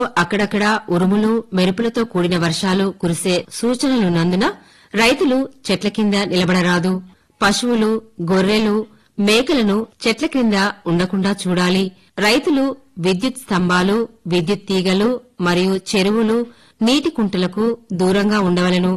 అక్కడక్కడ ఉరుములు మెరుపులతో కూడిన వర్షాలు కురిసే సూచనలున్నందున రైతులు చెట్ల కింద నిలబడరాదు పశువులు గొర్రెలు మేకలను చెట్ల క్రింద ఉండకుండా చూడాలి రైతులు విద్యుత్ స్తంభాలు విద్యుత్ తీగలు మరియు చెరువులు నీటి కుంటలకు దూరంగా ఉండవలెను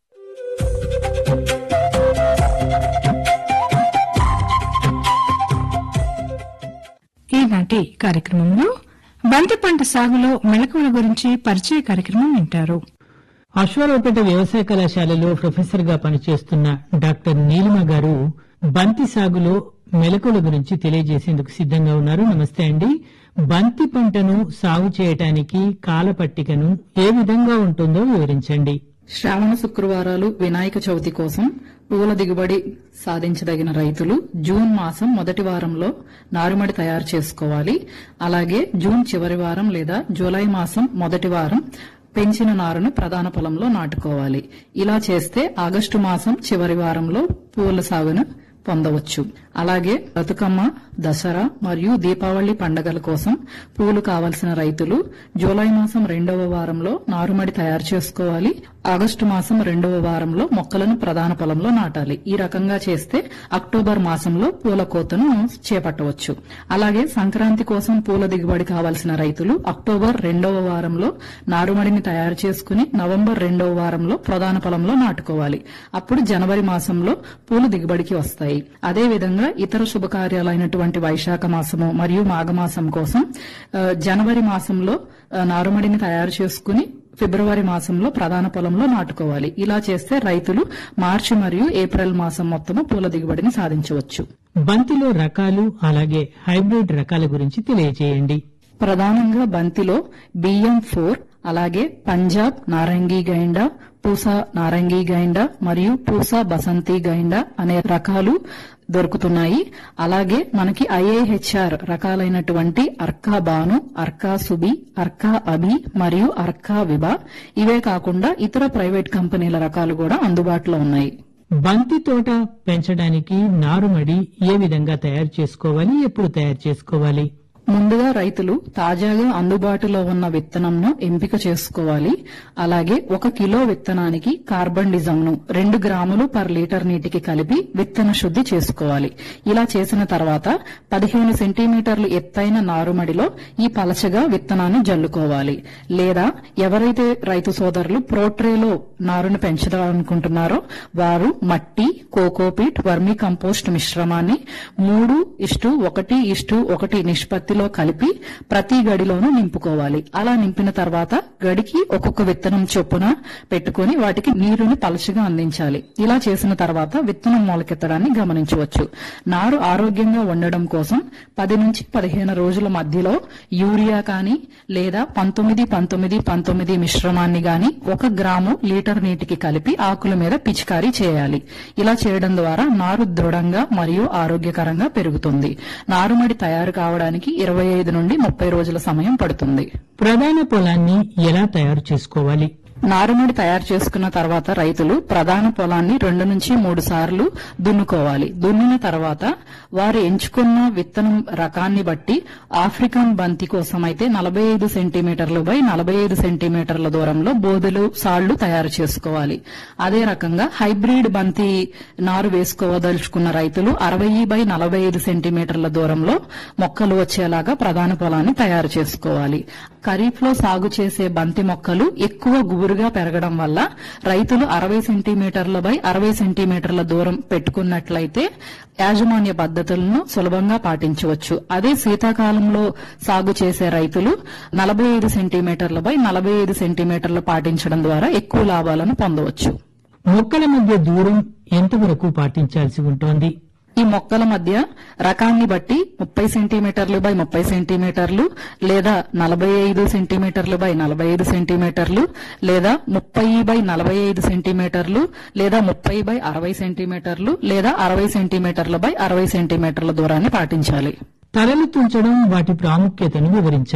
ఈనాటి కార్యక్రమంలో బంతి పంట సాగులో మెళకువల గురించి పరిచయ కార్యక్రమం వింటారు అశ్వారావుపేట వ్యవసాయ కళాశాలలో ప్రొఫెసర్ గా పనిచేస్తున్న డాక్టర్ నీలిమ గారు బంతి సాగులో మెలకుల గురించి తెలియజేసేందుకు సిద్ధంగా ఉన్నారు నమస్తే అండి బంతి పంటను సాగు చేయటానికి కాల పట్టికను ఏ విధంగా ఉంటుందో వివరించండి శ్రావణ శుక్రవారాలు వినాయక చవితి కోసం పువ్వుల దిగుబడి సాధించదగిన రైతులు జూన్ మాసం మొదటి వారంలో నారుమడి తయారు చేసుకోవాలి అలాగే జూన్ చివరి వారం లేదా జూలై మాసం మొదటి వారం పెంచిన నారును ప్రధాన పొలంలో నాటుకోవాలి ఇలా చేస్తే ఆగస్టు మాసం చివరి వారంలో పువ్వుల సాగును పొందవచ్చు అలాగే బతుకమ్మ దసరా మరియు దీపావళి పండగల కోసం పూలు కావలసిన రైతులు జూలై మాసం రెండవ వారంలో నారుమడి తయారు చేసుకోవాలి ఆగస్టు మాసం రెండవ వారంలో మొక్కలను ప్రధాన పొలంలో నాటాలి ఈ రకంగా చేస్తే అక్టోబర్ మాసంలో పూల కోతను చేపట్టవచ్చు అలాగే సంక్రాంతి కోసం పూల దిగుబడి కావలసిన రైతులు అక్టోబర్ రెండవ వారంలో నారుమడిని తయారు చేసుకుని నవంబర్ రెండవ వారంలో ప్రధాన పొలంలో నాటుకోవాలి అప్పుడు జనవరి మాసంలో పూలు దిగుబడికి వస్తాయి అదే విధంగా ఇతర శుభకార్యాలైనటువంటి వైశాఖ మాసము మరియు మాఘమాసం కోసం ఆ, జనవరి మాసంలో ఆ, నారుమడిని తయారు చేసుకుని ఫిబ్రవరి మాసంలో ప్రధాన పొలంలో నాటుకోవాలి ఇలా చేస్తే రైతులు మార్చి మరియు ఏప్రిల్ మాసం మొత్తము పూల దిగుబడిని సాధించవచ్చు బంతిలో రకాలు అలాగే హైబ్రిడ్ రకాల గురించి తెలియజేయండి ప్రధానంగా బంతిలో బియ్యం ఫోర్ అలాగే పంజాబ్ నారంగి గైండ పూసా నారంగి గైండ మరియు పూసా బసంతి గైండ అనే రకాలు దొరుకుతున్నాయి అలాగే మనకి ఐఏహెచ్ఆర్ రకాలైనటువంటి అర్కా బాను అర్కా సుబి అర్కా అబి మరియు అర్కా విబా ఇవే కాకుండా ఇతర ప్రైవేట్ కంపెనీల రకాలు కూడా అందుబాటులో ఉన్నాయి బంతి తోట పెంచడానికి నారుమడి ఏ విధంగా తయారు చేసుకోవాలి ఎప్పుడు తయారు చేసుకోవాలి ముందుగా రైతులు తాజాగా అందుబాటులో ఉన్న విత్తనంను ఎంపిక చేసుకోవాలి అలాగే ఒక కిలో విత్తనానికి కార్బన్ ను రెండు గ్రాములు పర్ లీటర్ నీటికి కలిపి విత్తన శుద్ధి చేసుకోవాలి ఇలా చేసిన తర్వాత పదిహేను సెంటీమీటర్లు ఎత్తైన నారుమడిలో ఈ పలచగా విత్తనాన్ని జల్లుకోవాలి లేదా ఎవరైతే రైతు సోదరులు ప్రోట్రేలో నారును పెంచుదామనుకుంటున్నారో వారు మట్టి కోకోపీట్ వర్మీ కంపోస్ట్ మిశ్రమాన్ని మూడు ఇష్టు ఒకటి ఇష్టు ఒకటి నిష్పత్తిలో కలిపి ప్రతి గడిలోనూ నింపుకోవాలి అలా నింపిన తర్వాత గడికి ఒక్కొక్క విత్తనం చొప్పున పెట్టుకుని వాటికి నీరుని పలచగా అందించాలి ఇలా చేసిన తర్వాత విత్తనం మొలకెత్తడాన్ని గమనించవచ్చు నారు ఆరోగ్యంగా ఉండడం కోసం పది నుంచి పదిహేను రోజుల మధ్యలో యూరియా కానీ లేదా పంతొమ్మిది పంతొమ్మిది పంతొమ్మిది మిశ్రమాన్ని గాని ఒక గ్రాము లీటర్ నీటికి కలిపి ఆకుల మీద పిచికారీ చేయాలి ఇలా చేయడం ద్వారా నారు దృఢంగా మరియు ఆరోగ్యకరంగా పెరుగుతుంది నారుమడి తయారు కావడానికి ఇరవై ఐదు నుండి ముప్పై రోజుల సమయం పడుతుంది ప్రధాన పొలాన్ని ఎలా తయారు చేసుకోవాలి నారుమడి తయారు చేసుకున్న తర్వాత రైతులు ప్రధాన పొలాన్ని రెండు నుంచి మూడు సార్లు దున్నుకోవాలి దున్నిన తర్వాత వారు ఎంచుకున్న విత్తనం రకాన్ని బట్టి ఆఫ్రికన్ బంతి కోసం అయితే నలభై ఐదు సెంటీమీటర్లు బై నలభై ఐదు సెంటీమీటర్ల దూరంలో బోదెలు సాళ్లు తయారు చేసుకోవాలి అదే రకంగా హైబ్రిడ్ బంతి నారు వేసుకోదలుచుకున్న రైతులు అరవై బై నలభై ఐదు సెంటీమీటర్ల దూరంలో మొక్కలు వచ్చేలాగా ప్రధాన పొలాన్ని తయారు చేసుకోవాలి ఖరీఫ్ లో సాగు చేసే బంతి మొక్కలు ఎక్కువ గుబురుగా పెరగడం వల్ల రైతులు అరవై సెంటీమీటర్ల బై అరవై సెంటీమీటర్ల దూరం పెట్టుకున్నట్లయితే యాజమాన్య పద్ధతులను సులభంగా పాటించవచ్చు అదే శీతాకాలంలో సాగు చేసే రైతులు నలభై ఐదు సెంటీమీటర్ల బై నలభై ఐదు సెంటీమీటర్లు పాటించడం ద్వారా ఎక్కువ లాభాలను పొందవచ్చు మొక్కల మధ్య దూరం ఎంతవరకు పాటించాల్సి ఉంటోంది ఈ మొక్కల మధ్య రకాన్ని బట్టి ముప్పై సెంటీమీటర్లు బై ముప్పై సెంటీమీటర్లు లేదా నలభై ఐదు సెంటీమీటర్లు బై నలభై ఐదు సెంటీమీటర్లు లేదా ముప్పై బై నలభై ఐదు సెంటీమీటర్లు లేదా ముప్పై బై అరవై సెంటీమీటర్లు లేదా అరవై సెంటీమీటర్ల బై అరవై సెంటీమీటర్ల దూరాన్ని పాటించాలి తలలు తుంచడం వాటి ప్రాముఖ్యతను వివరించండి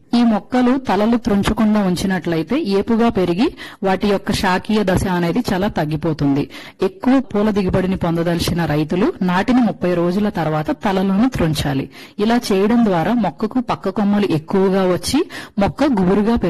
ఈ మొక్కలు తలలు త్రుంచకుండా ఉంచినట్లయితే ఏపుగా పెరిగి వాటి యొక్క శాఖీయ దశ అనేది చాలా తగ్గిపోతుంది ఎక్కువ పూల దిగుబడిని పొందదలిచిన రైతులు నాటిన ముప్పై రోజుల తర్వాత తలలను త్రుంచాలి ఇలా చేయడం ద్వారా మొక్కకు పక్క కొమ్మలు ఎక్కువగా వచ్చి మొక్క గుబురుగా